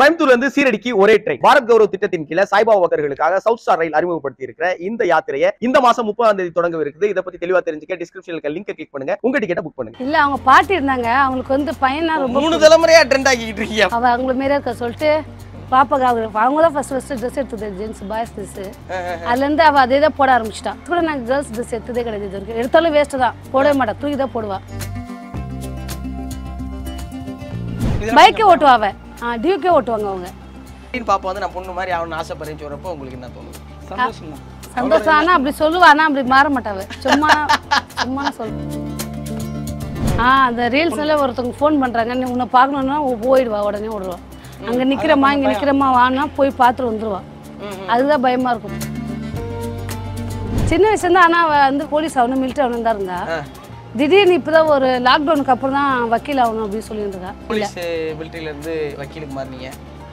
கோயம்புத்தூர்ல இருந்து சீரடிக்கு ஒரே ட்ரெயின் பாரத் கௌரவ் திட்டத்தின் கீழ சாய்பாபா பக்தர்களுக்காக சவுத் ஸ்டார் ரயில் அறிமுகப்படுத்தி இருக்கிற இந்த யாத்திரையை இந்த மாசம் முப்பதாம் தேதி தொடங்க இருக்குது இதை பத்தி தெளிவா தெரிஞ்சுக்க டிஸ்கிரிப்ஷன்ல இருக்க லிங்க் கிளிக் பண்ணுங்க உங்க டிக்கெட்டை புக் பண்ணுங்க இல்ல அவங்க பாட்டி இருந்தாங்க அவங்களுக்கு வந்து பையனா ரொம்ப மூணு தலைமுறையா ட்ரெண்ட் ஆக்கிட்டு இருக்கீங்க அவ அவங்கள மாரியே இருக்க சொல்லிட்டு பாப்பாக்கு அவங்க அவங்க தான் ஃபர்ஸ்ட் ஃபர்ஸ்ட் ட்ரெஸ் எடுத்தது ஜென்ஸ் பாய்ஸ் ட்ரெஸ் அதுலேருந்து அவள் அதே தான் போட ஆரம்பிச்சிட்டான் கூட நாங்கள் கேர்ள்ஸ் ட்ரெஸ் எடுத்ததே கிடையாது இது வரைக்கும் எடுத்தாலும் வேஸ்ட்டு தான் போடவே மாட்டா தூக்கி தான் போடுவா பைக்கே ஓட்டுவா அவ ஆ டியூக்கே ஓட்டுவாங்க அவங்க அப்படின்னு பாப்பா வந்து நான் பொண்ணு மாதிரி ஆகணும்னு ஆசைப்படுறேன்னு சொல்றப்போ உங்களுக்கு என்ன தோணுது சந்தோஷம் தான் சந்தோஷம் ஆனால் அப்படி சொல்லுவா ஆனால் அப்படி மாற மாட்டாவ சும்மா சும்மா சொல்லு ஆ அந்த ரீல்ஸ் எல்லாம் ஒருத்தவங்க ஃபோன் பண்ணுறாங்க நீ உன்னை பார்க்கணுன்னா போயிடுவா உடனே விடுவா அங்கே நிற்கிறம்மா இங்கே நிற்கிறம்மா வான்னா போய் பார்த்துட்டு வந்துடுவா அதுதான் பயமாக இருக்கும் சின்ன வயசுலேருந்து ஆனால் அவள் வந்து போலீஸ் ஆகணும் மிலிட்டரி ஆகணும் தான் இருந்தா திடீர்னு இப்போ தான் ஒரு லாக்டவுனுக்கு அப்புறம் தான் வக்கீல் ஆகணும் அப்படின்னு சொல்லிட்டு இருக்கா போலீஸ் மிலிட்டரியில இருந்து வக்கீலுக்கு மாறினீங்க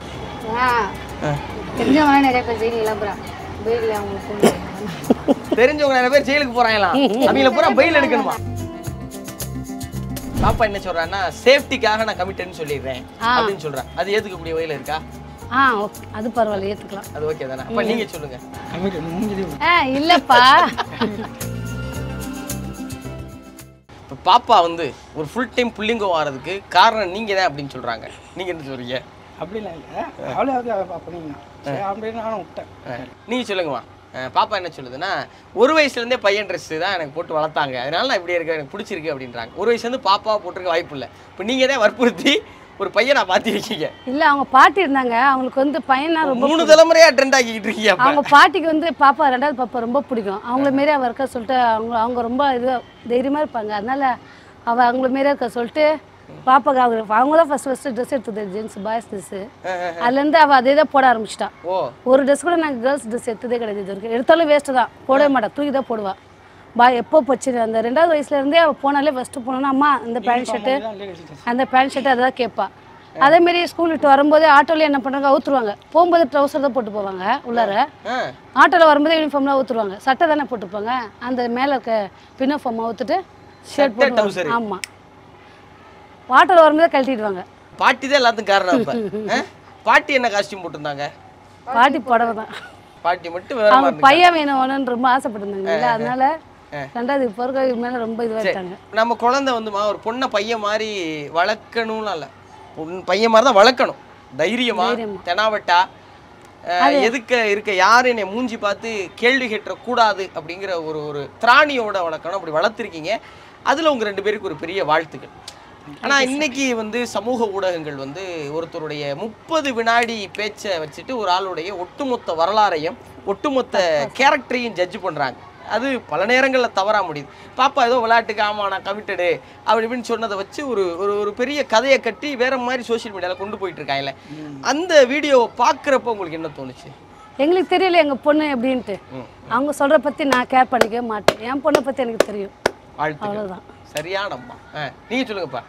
தெரிஞ்சவங்க நிறைய பேர் ஜெயிலில் இழப்புறான் வெயிலில் அவங்களுக்கு தெரிஞ்சவங்க நிறைய பேர் ஜெயிலுக்கு போறாங்களாம் அவங்கள பூரா பெயில் எடுக்கணுமா பாப்பா என்ன சொல்றான்னா சேஃப்டிக்காக நான் கமிட்டட்னு சொல்லிடுறேன் அப்படின்னு சொல்றேன் அது ஏத்துக்கக்கூடிய வகையில இருக்கா ஆ ஓகே அது பரவாயில்ல ஏற்றுக்கலாம் அது ஓகே தானே அப்ப நீங்க சொல்லுங்க கமிட்டி மூஞ்சிலே ஆ இல்லைப்பா இப்ப பாப்பா வந்து ஒரு ஃபுல் டைம் புள்ளிங்கோ ஆறதுக்கு காரணம் நீங்க தான் அப்படின்னு சொல்றாங்க நீங்க என்ன சொல்றீங்க அப்படிலாம் இல்லை அவளே அது பண்ணிக்கலாம் சரி அப்படின்னு நானும் விட்டேன் அஹ், நீங்க சொல்லுங்கம்மா அஹ், பாப்பா என்ன சொல்லுதுன்னா ஒரு வயசுல இருந்தே பையன் ட்ரெஸ் தான் எனக்கு போட்டு வளர்த்தாங்க அதனால நான் இப்படி இருக்க எனக்கு பிடிச்சிருக்கு அப்படின்றாங்க ஒரு வயசுல இருந்து பாப்பாவை போட்டிருக்க வாய்ப்பு இல்லை இப்போ நீங்க தான் வற்புறுத்தி ஒரு பையனை நான் மாத்திருக்கீங்க இல்லை அவங்க பாட்டி இருந்தாங்க அவங்களுக்கு வந்து பையனா ரொம்ப மூணு தலைமுறையா ட்ரெண்ட் ஆக்கிட்டு இருக்கீங்க அப்ப. அவங்க பாட்டிக்கு வந்து பாப்பா ரெண்டாவது பாப்பா ரொம்ப பிடிக்கும் அவங்கள மாரி அவ இருக்க சொல்லிட்டு அவங்க அவங்க ரொம்ப இது தைரியமாக இருப்பாங்க அதனால அவள் அவங்கள மாரியே இருக்க சொல்லிட்டு பாப்பாக்கு அவங்க அவங்க தான் ஃபர்ஸ்ட் ஃபர்ஸ்ட் ட்ரெஸ் எடுத்தது ஜென்ஸ் பாய்ஸ் ட்ரெஸ்ஸு அதுலேருந்து அவள் அதே தான் போட ஆரம்பிச்சிட்டான் ஓ ஒரு ட்ரெஸ் கூட நாங்கள் கேர்ள்ஸ் ட்ரெஸ் எடுத்ததே கிடையாது இது வரைக்கும் எடுத்தாலும் வேஸ்ட்டு தான் போடவே மாட்டா தூக்கி தான் போடுவா பா எப்போ போச்சு அந்த ரெண்டாவது வயசுலேருந்தே அவள் போனாலே ஃபஸ்ட்டு போனோன்னா அம்மா இந்த பேண்ட் ஷர்ட்டு அந்த பேண்ட் ஷர்ட் அதை தான் கேட்பா அதேமாரி ஸ்கூல் விட்டு வரும்போது ஆட்டோவில் என்ன பண்ணுறாங்க அவுத்துருவாங்க போகும்போது ட்ரௌசர் தான் போட்டு போவாங்க உள்ளார ஆ ஆட்டோவில் வரும்போது யூனிஃபார்ம்லாம் ஊற்றுருவாங்க சட்டை தானே போட்டுப்பாங்க அந்த மேலே இருக்க பின்னோஃபார்ம் ஊற்றுட்டு ஷர்ட் சட்டை, போட்டு trouser. ஆமாம் ஆட்டோவில் வரும்போது கழட்டிடுவாங்க பாட்டி தான் எல்லாத்துக்கும் காரணம் அப்ப அஹ்? பாட்டி என்ன காஸ்டியூம் போட்டிருந்தாங்க பாட்டி புடவை தான் பாட்டி மட்டும் வேற அவங்க மாதிரி பையன் வேணும் வேணும்னு ரொம்ப ஆசைப்பட்டிருந்தாங்க இல்லை அதனால ரெண்டாவது இப்போ இருக்க மேலே ரொம்ப இதுவாகிட்டாங்க நம்ம குழந்தை வந்துமா ஒரு பொண்ணை பையன் மாதிரி வளர்க்கணும்லாம் இல்லை பொண்ணு பையன் மாதிரி தான் வளர்க்கணும் தைரியமா தெனாவட்டா அஹ், எதுக்க இருக்க யாரும் என்னை மூஞ்சி பார்த்து கேள்வி கேட்டுற கூடாது அப்படிங்கிற ஒரு ஒரு திராணியோட வளர்க்கணும் அப்படி வளர்த்துருக்கீங்க அதில் உங்க ரெண்டு பேருக்கு ஒரு பெரிய வாழ்த்துக்கள் ஆனா இன்னைக்கு வந்து சமூக ஊடகங்கள் வந்து ஒருத்தருடைய முப்பது வினாடி பேச்சை வச்சுட்டு ஒரு ஆளுடைய ஒட்டுமொத்த வரலாறையும் ஒட்டுமொத்த கேரக்டரையும் ஜட்ஜ் பண்றாங்க அது பல நேரங்களில் தவறா முடியுது பாப்பா ஏதோ விளையாட்டுக்கு ஆமா நான் கமிட்டடு அப்படி இப்படின்னு சொன்னதை வச்சு ஒரு ஒரு ஒரு பெரிய கதையை கட்டி வேற மாதிரி சோஷியல் மீடியாவில் கொண்டு போயிட்டு இருக்காங்கல்ல அந்த வீடியோவை பார்க்குறப்ப உங்களுக்கு என்ன தோணுச்சு எங்களுக்கு தெரியல எங்கள் பொண்ணு எப்படின்ட்டு அவங்க சொல்கிற பற்றி நான் கேர் பண்ணிக்கவே மாட்டேன் என் பொண்ணை பற்றி எனக்கு தெரியும் வாழ்த்துக்கள் அவ்வளவுதான். சரியான அம்மா ஆ நீங்க சொல்லுங்கப்பா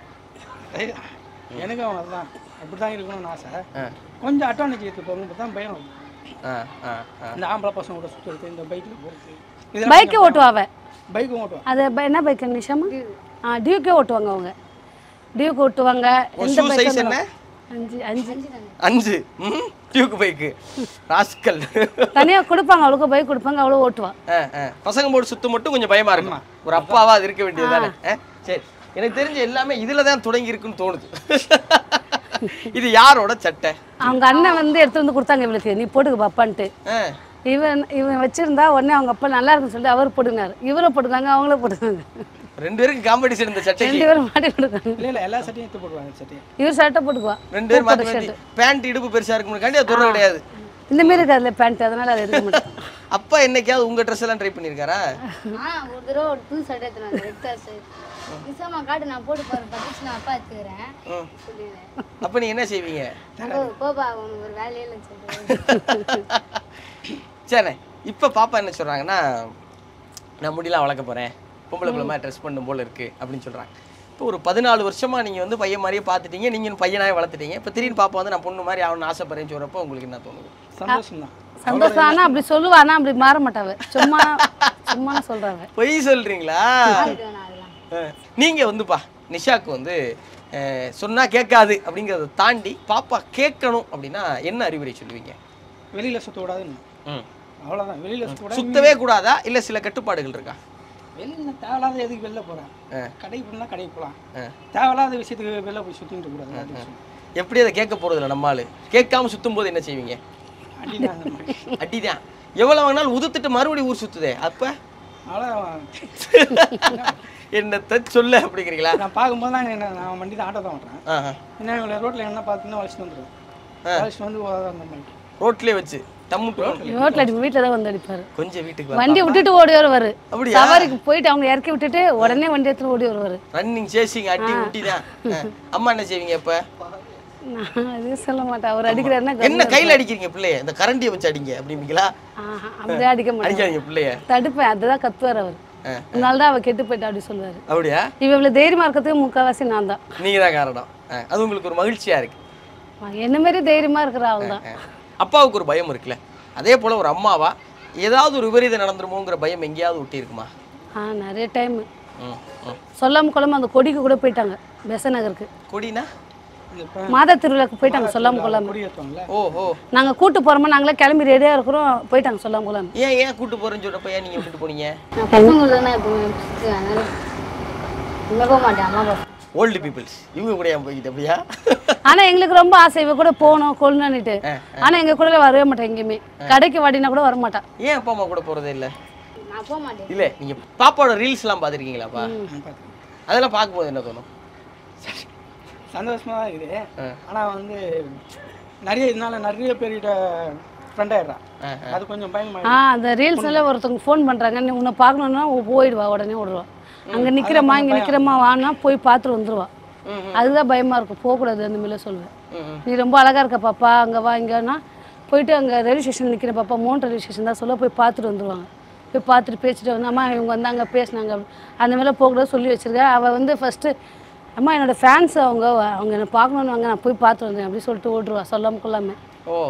எனக்கும் அதுதான் அப்படி தான் இருக்கணும்னு ஆசை ஆ கொஞ்சம் அட்டோனிக்கு எடுத்து போகணும் தான் பயம் வரும். ஆ ஆ ஆ இந்த ஆம்பளை பசங்க கூட சுற்றுறது இந்த பைக்கில் போகிறது பைக்கே ஓட்டுவா அவ பைக்கும் ஓட்டுவோம் அது ப- என்ன பைக் நிஷாமா ஆ டியூக்கே ஓட்டுவாங்க அவங்க டியூக் ஓட்டுவாங்க உன் எந்த shoe பைக் size என்ன? அஞ்சு அஞ்சு அஞ்சு ம் டியூக் பைக்கு ராஸ்கல் தனியாக கொடுப்பாங்க அவளுக்கு பைக் கொடுப்பாங்க அவளும் ஓட்டுவா ஆ, ஆ. பசங்க போட்டு சுத்த மட்டும் கொஞ்சம் பயமா இருக்கும் ஒரு அப்பாவா அது இருக்க வேண்டியது தானே சரி எனக்கு தெரிஞ்ச எல்லாமே இதுல தான் தொடங்கி இருக்குன்னு தோணுது இது யாரோட சட்டை அவங்க அண்ணன் வந்து எடுத்து வந்து கொடுத்தாங்க இவளுக்கு நீ போட்டுக்க பாப்பான்ட்டு ஆ, இவன் இவன் வச்சிருந்தா உடனே அவங்க அப்பா நல்லா இருக்குன்னு சொல்லிட்டு அவர் போட்டுனாரு இவரும் போட்டுக்காங்க அவங்களும் போட்டுக்காங்க ரெண்டு பேருக்கு காம்படிஷன் இந்த சட்டைக்கு ரெண்டு பேரும் மாட்டி கொடுத்தாங்க இல்லை இல்லை எல்லா சட்டையும் எடுத்து போடுவாங்க சட்டையும் இவர் ஷர்ட்டை போட்டுக்குவா ரெண்டு பேரும் மாத்தி மாத்தி பேண்ட் இடுப்பு பெருசா இருக்கும்னுக்காண்டி அது துறை கிடையாது இந்த மாரி இருக்கு அதில் பேண்ட் அதனால அதை எடுக்க மாட்டேன் அப்பா என்னைக்காவது உங்க ட்ரெஸ் எல்லாம் ட்ரை பண்ணிருக்காரா ஆ ஒரு தடவை ஒரு புது சட்டை எடுத்துனாங்க ரெட் கலர் ஷர்ட் நிசாமா காட்டு நான் போட்டு பாரு பட்டுச்சு நான் அப்பா எடுத்துக்கிறேன் சொல்லிடுறேன் அப்ப நீங்க என்ன செய்வீங்க ஓ போப்பா உனக்கு ஒரு வேலையே இல்லைன்னு சொல்லிட்டு சரி இப்ப பாப்பா என்ன சொல்றாங்கன்னா நான் முடியெல்லாம் வளர்க்க போறேன் பொம்பளை பிள்ளை மாதிரி ட்ரெஸ் பண்ணும் போல இருக்கு அப்படின்னு சொல்றாங்க இப்போ ஒரு பதினாலு வருஷமா நீங்க வந்து பையன் மாதிரியே பார்த்துட்டீங்க நீங்க பையனாவே வளர்த்துட்டீங்க இப்போ திடீர்னு பாப்பா வந்து நான் பொண்ணு மாதிரி ஆகணும்னு ஆசைப்படுறேன்னு சொல்றப்போ உங்களுக்கு என்ன தோணுது சந்தோஷம் தான் சந்தோஷம் ஆனால் அப்படி சொல்லுவா ஆனால் அப்படி மாற மாட்டாவ சும்மா சும்மா சொல்கிறாங்க பொய் சொல்றீங்களா நான் அதெல்லாம் அஹ், நீங்க வந்துப்பா நிஷாக்கு வந்து அஹ், சொன்னா கேட்காது அப்படிங்கிறத தாண்டி பாப்பா கேட்கணும் அப்படின்னா என்ன அறிவுரை சொல்லுவீங்க வெளியில் சுற்ற விடாதுன்னு ம் அவ்வளோதான் வெளியில் சுற்ற விடாது சுத்தவே கூடாதா இல்ல சில கட்டுப்பாடுகள் இருக்கா வெளியில் தேவையில்லாத எதுக்கு வெளில போகிறேன் ஆ. கடைக்கு போனால் கடைக்கு போகலாம் ஆ. தேவையில்லாத விஷயத்துக்கு வெளில போய் சுற்றிட்டு கூடாது அது விஷயம். எப்படி அதை கேட்க போறதில்ல நம்ம ஆளு கேட்காம சுத்தும் போது என்ன செய்வீங்க அடிதான் அந்த மாதிரி அடிதான் எவ்வளவு வேணாலும் உதுத்துட்டு மறுபடியும் ஊர் சுத்துதே அப்ப அவ்வளோ என்னத்த சொல்ல அப்படிங்கிறீங்களா நான் பார்க்கும்போது தான் என்ன நான் வண்டி தான் ஆட்டோ தான் ஓட்டுறேன் ஆஹா. என்ன இவங்களை ரோட்டில் என்ன பார்த்தீங்கன்னா வலிச்சுட்டு வந்துடுவேன் வலிச்சுட்டு வந்து ஓடாத அந்த மாதிரி ரோட்லயே வச்சு தம்முட்டு ரோட்டில் அடி வீட்டில் தான் வந்து அடிப்பாரு கொஞ்சம் வீட்டுக்கு வா வண்டி விட்டுட்டு ஓடி வருவாரு அப்படியா? சவாரிக்கு போயிட்டு அவங்க இறக்கி விட்டுட்டு உடனே வண்டி எடுத்துட்டு ஓடி வருவாரு ரன்னிங் சேசிங் அடி ஊட்டி தான் அம்மா என்ன செய்வீங்க இப்ப நான் எதுவும் சொல்ல மாட்டேன் அவர் அடிக்கிறாருன்னா என்ன கையில அடிக்கிறீங்க பிள்ளைய இந்த கரண்டியை வச்சு அடிங்க அப்படிங்களா ஆஹா, அப்படியே அடிக்க மாட்டேன் அடிக்காதீங்க பிள்ளைய தடுப்பேன் அதுதான் கத்துவார் அவர் அதனால தான் அவ கெட்டு போயிட்டா அப்படி சொல்லுவாரு அப்படியா இவ இவ்வளவு தைரியமா இருக்கிறதுக்கு முக்கால்வாசி நான் தான் நீங்க தான் காரணம் ஆ, அது உங்களுக்கு ஒரு மகிழ்ச்சியா இருக்கு என்ன மாதிரி தைரியமா இருக்கிற அவள் தான் ஆ. அப்பாவுக்கு ஒரு பயம் இருக்குல்ல அதே போல ஒரு அம்மாவா ஏதாவது ஒரு விபரீதம் நடந்துருமோங்கிற பயம் எங்கேயாவது ஒட்டி இருக்குமா ஆ நிறைய டைம் ம் ம் சொல்லாம கொள்ளாம அந்த கொடிக்கு கூட போயிட்டாங்க பெச நகருக்கு கொடினா இந்த இப்போ மாதா திருவிழாக்கு போயிட்டாங்க சொல்லாம கொள்ளாம கொடி ஏற்றுவாங்கல்ல ஓ ஓ நாங்க கூட்டு போறோமா நாங்களே கிளம்பி ரெடியா இருக்கிறோம் போயிட்டாங்க சொல்லாம கொள்ளாம ஏன் ஏன் கூட்டு போறேன்னு சொல்றப்ப ஏன் நீங்க விட்டுட்டு போனீங்க நான் பசங்க தானே எப்பவுமே சுத்துவேன். அதனால இனிமே போக மாட்டேன் அம்மா பசங்க ஓல்டு பீப்புள்ஸ் இவங்க கூட ஏன் போய்கிட்டு அப்படியா ஆனா எங்களுக்கு ரொம்ப ஆசை இவ கூட போகணும் கொள்ளணும்னுட்டு ஆனா எங்க கூட வரவே மாட்டேன் எங்கேயுமே கடைக்கு வாடினா கூட வர மாட்டா ஏன் அப்பா அம்மா கூட போறதே இல்ல நான் போக மாட்டேன் இல்ல நீங்க பாப்பாவோட ரீல்ஸ் எல்லாம் பாத்திருக்கீங்களாப்பா நான் பார்த்துருக்கேன் அதெல்லாம் பார்க்கும்போது என்ன தோணும் சந்தோஷமாக தான் இருக்குது ஆ. ஆனால் வந்து நிறைய இதனால நிறைய பேர்கிட்ட ஃப்ரெண்ட் ஆயிடுறான் ஆ, அது கொஞ்சம் பயமா ஆ அந்த ரீல்ஸ் எல்லாம் ஒருத்தவங்க ஃபோன் பண்றாங்க நீ உன்னை பார்க்கணும்னா உ- போயிடுவா உடனே விடுவா அங்க நிக்கிறமா இங்க நிக்கிறமா வான்னா போய் பார்த்துட்டு வந்துருவா அதுதான் பயமா இருக்கும் போகக்கூடாது அந்த மாதிரிலாம் சொல்லுவேன் ம், நீ ரொம்ப அழகா இருக்க பாப்பா அங்க வா இங்கன்னா போயிட்டு அங்க ரயில்வே ஸ்டேஷன் நிக்கிற பாப்பா மோன் ரயில்வே ஸ்டேஷன் தான் சொல்ல போய் பார்த்துட்டு வந்துருவாங்க போய் பார்த்துட்டு பேசிட்டு வந்து அம்மா இவங்க வந்தாங்க பேசினாங்க அந்த மாதிரிலாம் போகக்கூடாது சொல்லி வச்சிருக்கேன் அவள் வந்து ஃபர்ஸ்ட் அம்மா என்னோட ஃபேன்ஸ் அவங்க அவங்க என்னை பார்க்கணுன்னு வாங்க நான் போய் பார்த்து வந்தேன் அப்படி சொல்லிட்டு ஓடுருவா சொல்லாம கொள்ளாம ஓ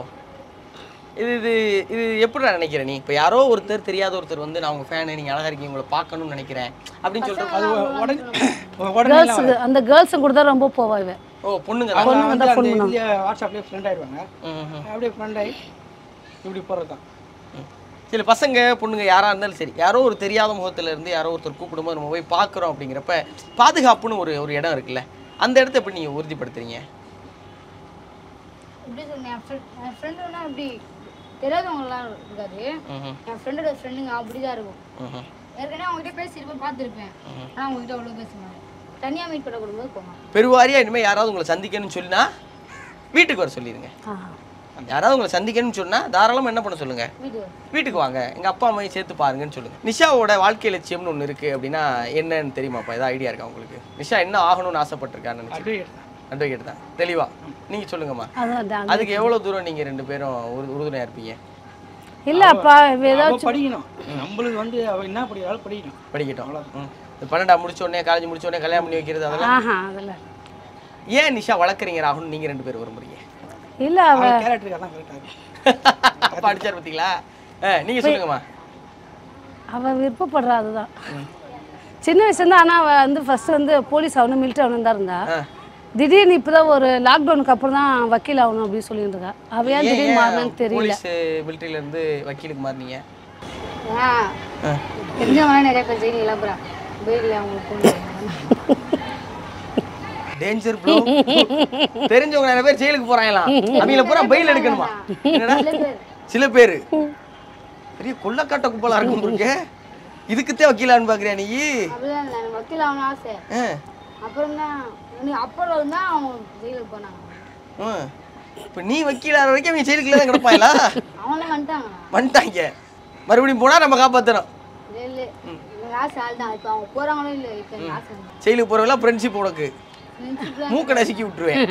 இது இது இது எப்படி நினைக்கிற நீ இப்போ யாரோ ஒருத்தர் தெரியாத ஒருத்தர் வந்து நான் உங்க ஃபேனு நீங்க அழகா இருக்கீங்க உங்களை பார்க்கணும்னு நினைக்கிறேன் அப்படின்னு சொல்லிட்டு அது உடனே உடனே கேர்ள்ஸுக்கு அந்த கேர்ள்ஸும் கூட தான் ரொம்ப போவா இவ ஓ பொண்ணுங்க தான் அவங்க வந்து அந்த இதுலயே வாட்ஸ்அப்லேயே ஃப்ரெண்ட் ஆயிடுவாங்க ம், ம், அப்படியே ஃப்ரெண்ட் ஆகி இப்படி போகிறது தான் ம். சில பசங்க பொண்ணுங்க யாரா இருந்தாலும் சரி யாரோ ஒரு தெரியாத முகத்துல இருந்து யாரோ ஒருத்தர் கூப்பிடும்போது நம்ம போய் பார்க்குறோம் அப்படிங்கிறப்ப பாதுகாப்புன்னு ஒரு ஒரு இடம் இருக்குல்ல அந்த இடத்த எப்படி நீங்க உறுதிப்படுத்துறீங்க எப்படி சொன்னேன் என் ஃப்ரெண்ட் என் ஃப்ரெண்டுனா அப்படி தெரியாதவங்கலாம் இருக்காது ம்ஹும். என் ஃப்ரெண்டோட ஃப்ரெண்டுங்க அப்படி தான் இருக்கும் ம்ஹும். ஏற்கனவே அவங்ககிட்ட பேசியிருப்பேன் பார்த்துருப்பேன் ஆனால் அவங்ககிட்ட அவ்வளோ பேச மாட்டேன் தனியாக மீட் பண்ண கொடுக்கும்போது போவேன் பெருவாரியா இனிமேல் யாராவது உங்களை சந்திக்கணும்னு சொல்லினா வீட்டுக்கு வர சொல்லிடுங்க ஆ. யாராவது உங்களை சந்திக்கணும்னு சொன்னா தாராளமா என்ன பண்ண சொல்லுங்க வீட்டுக்கு வீட்டுக்கு வாங்க எங்க அப்பா அம்மையும் சேர்த்து பாருங்கன்னு சொல்லுங்க நிஷாவோட வாழ்க்கை லட்சியம்னு ஒன்று இருக்கு அப்படின்னா என்னன்னு தெரியுமாப்பா ஏதாவது ஐடியா இருக்கா உங்களுக்கு நிஷா என்ன ஆகணும்னு ஆசைப்பட்டிருக்கான்னு நினைச்சு அட்வொகேட் தான் அட்வொகேட் தான் தெளிவா நீங்க சொல்லுங்கம்மா அதான் அதான். அதுக்கு எவ்வளவு தூரம் நீங்க ரெண்டு பேரும் உறு- உறுதுணையா இருப்பீங்க இல்ல அப்பா இவ அவ ஏதாச்சும் படிக்கணும் நம்மளுக்கு வந்து அவ என்ன படிக்கிறாலும் படிக்கணும் படிக்கட்டும் ம். இந்த பன்னெண்டாம் முடிச்ச உடனே காலேஜ் முடிச்ச உடனே கல்யாணம் பண்ணி வைக்கிறது அதெல்லாம் ஆஹா அதெல்லாம் ஏன் நிஷா வளர்க்குறீங்க ராகுல் நீங்க ரெண்டு பேரும் விரும்புறீங்க இல்ல அவ அவள் கேரக்டருக்கு தான் கரெக்டாக இருக்கும் அப்பா அடிச்சார் பார்த்தீங்களா ஆ, நீங்க சொல்லுங்கம்மா அவ விருப்பப்படுறா அதுதான் சின்ன வயசுல இருந்து ஆனா அவ வந்து ஃபர்ஸ்ட் வந்து போலீஸ் ஆகணும் மிலிட்டரி ஆகணும் தான் இருந்தா ஆ. திடீர்னு இப்பதான் ஒரு லாக்டவுனுக்கு அப்புறம் தான் வக்கீல் ஆகணும் அப்படின்னு சொல்லிட்டு இருக்கா அவ ஏன் திடீர்னு மாறினான்னு தெரியல போலீஸ் மிலிட்டரியில இருந்து வக்கீலுக்கு மாறினீங்க ஏன்னா தெரிஞ்சவங்களாம் நிறைய பேர் ஜெயிலில் இழப்புறான் வெயிலில் அவங்களுக்கு கொண்டு டேஞ்சர் ப்ரோ தெரிஞ்சவங்க நிறைய பேர் ஜெயிலுக்கு போறாங்களாம் அவங்கள பூரா பெயில் எடுக்கணுமா என்னடா சில பேர் பெரிய கொள்ளக்காட்ட கும்பலா இருக்கும் இருக்கு இதுக்குத்தே வக்கீலான்னு பாக்குறியா நீ அப்படிதான் இல்லை எனக்கு வக்கீல் ஆகணும் ஆசை ஆ, அப்புறம் தான் எனக்கு அப்புறம் தான் அவங்க ஜெயிலுக்கு போனாங்க ஆ. இப்ப நீ வக்கீல் ஆகிற வரைக்கும் அவங்க ஜெயிலுக்குள்ள தான் கிடப்பாங்களா அவங்களாம் வந்துட்டாங்க வந்துட்டாங்க மறுபடியும் போனா நம்ம காப்பாத்தணும் இல்லை எனக்கு ஆசை ஆள் தான் இப்போ அவங்க போகிறாங்களோ இல்லை இப்போ எனக்கு ஆசை இல்லை. ஜெயிலுக்கு போறவெல்லாம் ஃப்ரெண்ட்ஷிப் உனக்கு friendship தான் மூக்க நசுக்கி விட்டுருவேன்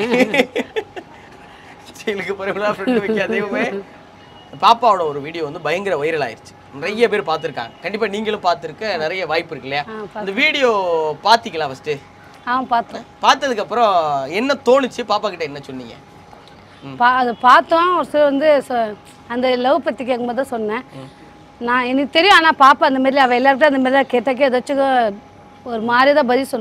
ஜெயிலுக்கு போறவங்களா ஃப்ரெண்டு வைக்க தெய்வமே பாப்பாவோட ஒரு வீடியோ வந்து பயங்கர வைரல் ஆயிருச்சு நிறைய பேர் பார்த்துருக்காங்க கண்டிப்பா நீங்களும் பார்த்துருக்க நிறைய வாய்ப்பு இருக்கு இல்லையா அந்த வீடியோ பாத்தீங்களா ஃபர்ஸ்ட் ஆ பார்த்தோம் பார்த்ததுக்கு அப்புறம் என்ன தோணுச்சு பாப்பா கிட்ட என்ன சொன்னீங்க பா அதை பார்த்தோம் ஒரு சிலர் வந்து சொ- அந்த லவ் பற்றி கேட்கும்போது தான் சொன்னேன் நான் எனக்கு தெரியும் ஆனால் பாப்பா அந்த மாதிரி அவள் எல்லார்கிட்டும் அந்த மாதிரி தான் கேட்டாக்கே ஏதாச்சும் ஒரு மாதிரி தான் பதில் சொல்லுவாள்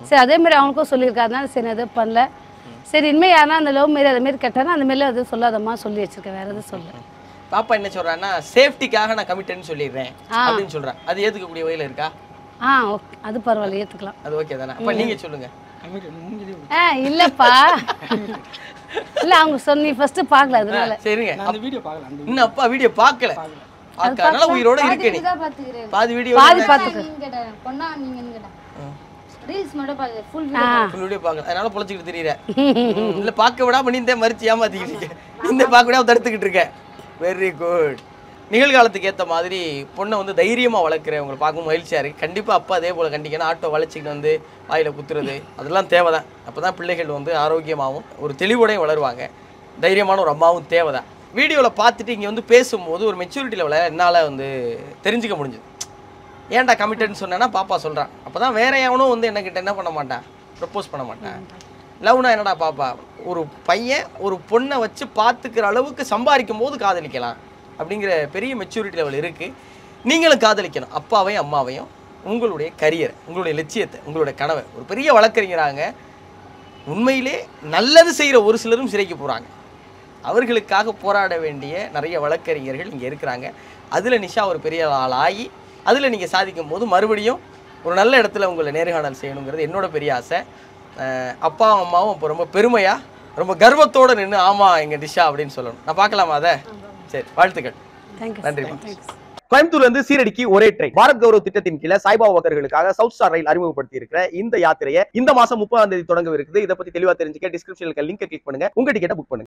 சரி அதே மாதிரி அவங்களுக்கும் சொல்லியிருக்காரு அதனால சரி நான் எதுவும் பண்ணல சரி இனிமேல் யாருன்னா அந்த லவ் மாரி அது மாரி கேட்டானா அந்த மாரிலாம் எதுவும் சொல்லாதம்மா சொல்லி வச்சிருக்கேன் வேற எதுவும் சொல்ல பாப்பா என்ன சொல்றான்னா சேஃப்டிக்காக நான் கமிட்டட்னு சொல்லிடுறேன் அப்படின்னு சொல்றேன் அது ஏத்துக்கக்கூடிய வகையில இருக்கா ஆ ஓகே அது பரவாயில்ல ஏற்றுக்கலாம் அது ஓகே தானே அப்ப நீங்க சொல்லுங்க கம்மிட்டு மூஞ்சிலே ஆ இல்லைப்பா இல்லை அவங்க சொன்ன நீ ஃபஸ்ட்டு பார்க்கல அதனால சரிங்க நான் அந்த வீடியோ பார்க்கல அந்த இன்னும் அப்பா வீடியோ பார்க்கல பார்க்கறதுனால உயிரோட இருக்க நீ இதுதான் பாத்துக்கிறேன் பாதி வீடியோ பாதி பார்த்துக்க நீங்க கேட்டேன் பொண்ணா நீங்கன்னு கேட்டேன் ரீல்ஸ் மட்டும் பாத்து ஃபுல் ஃபுல் வீடியோ பார்க்கல அதனால பொழைச்சிக்கிட்டு தெரியற இல்ல பார்க்க விடாம நீ இந்த மறிச்சு ஏமாத்திக்கிட்டு இருக்க இந்த பார்க்க விடாம தடுத்துக்கிட்டு இருக்க வெரி குட் நிகழ்காலத்துக்கு ஏத்த மாதிரி பொண்ணை வந்து தைரியமா வளர்க்குறவங்களை பார்க்கும் மகிழ்ச்சியா இருக்கு கண்டிப்பா அப்பா அதே போல கண்டிக்கணும் ஆட்டோ வளைச்சிக்கிட்டு வந்து வாயில குத்துறது அதெல்லாம் தேவைதான் அப்பதான் பிள்ளைகள் வந்து ஆரோக்கியமாகவும் ஒரு தெளிவோடையும் வளருவாங்க தைரியமான ஒரு அம்மாவும் தேவைதான் வீடியோவில் பார்த்துட்டு இங்கே வந்து பேசும்போது ஒரு மெச்சூரிட்டி லெவலில் என்னால் வந்து தெரிஞ்சுக்க முடிஞ்சுது ஏன்டா கமிட்டட்னு சொன்னேன்னா பாப்பா சொல்கிறான் அப்போ தான் வேற எவனும் வந்து என்னக்கிட்ட என்ன பண்ண மாட்டான் ப்ரப்போஸ் பண்ண மாட்டான் லவ்னா என்னடா பாப்பா ஒரு பையன் ஒரு பொண்ணை வச்சு பார்த்துக்கிற அளவுக்கு சம்பாதிக்கும் போது காதலிக்கலாம் அப்படிங்கிற பெரிய மெச்சூரிட்டி லெவல் இருக்குது நீங்களும் காதலிக்கணும் அப்பாவையும் அம்மாவையும் உங்களுடைய கரியர் உங்களுடைய லட்சியத்தை உங்களுடைய கனவை ஒரு பெரிய வழக்கறிஞராங்க உண்மையிலே நல்லது செய்கிற ஒரு சிலரும் சிறைக்கு போகிறாங்க அவர்களுக்காக போராட வேண்டிய நிறைய வழக்கறிஞர்கள் இங்கே இருக்கிறாங்க அதில் நிஷா ஒரு பெரிய ஆள் ஆகி அதில் நீங்கள் சாதிக்கும் போது மறுபடியும் ஒரு நல்ல இடத்துல உங்களை நேர்காணல் செய்யணுங்கிறது என்னோட பெரிய ஆசை அஹ் அப்பாவும் அம்மாவும் இப்போ ரொம்ப பெருமையாக ரொம்ப கர்வத்தோடு நின்று ஆமாம் எங்கள் டிஷா அப்படின்னு சொல்லணும் நான் பார்க்கலாமா அதை சரி வாழ்த்துக்கள் தேங்க்யூ நன்றிம்மா. தேங்க்ஸ் கோயம்புத்தூர்ல இருந்து சீரடிக்கு ஒரே ட்ரெயின் பாரத் கௌரவ் திட்டத்தின் கீழே சாய்பாபா பக்தர்களுக்காக சவுத் ஸ்டார் ரயில் அறிமுகப்படுத்தி இருக்கிற இந்த யாத்திரையை இந்த மாசம் முப்பதாம் தேதி தொடங்க இருக்குது இதை பத்தி தெளிவா தெரிஞ்சுக்க டிஸ்கிரிப்ஷனுக்கு லிங்க் கிளிக் பண்ணுங்க உங்க டிக்கெட்டை புக் பண்ணுங்க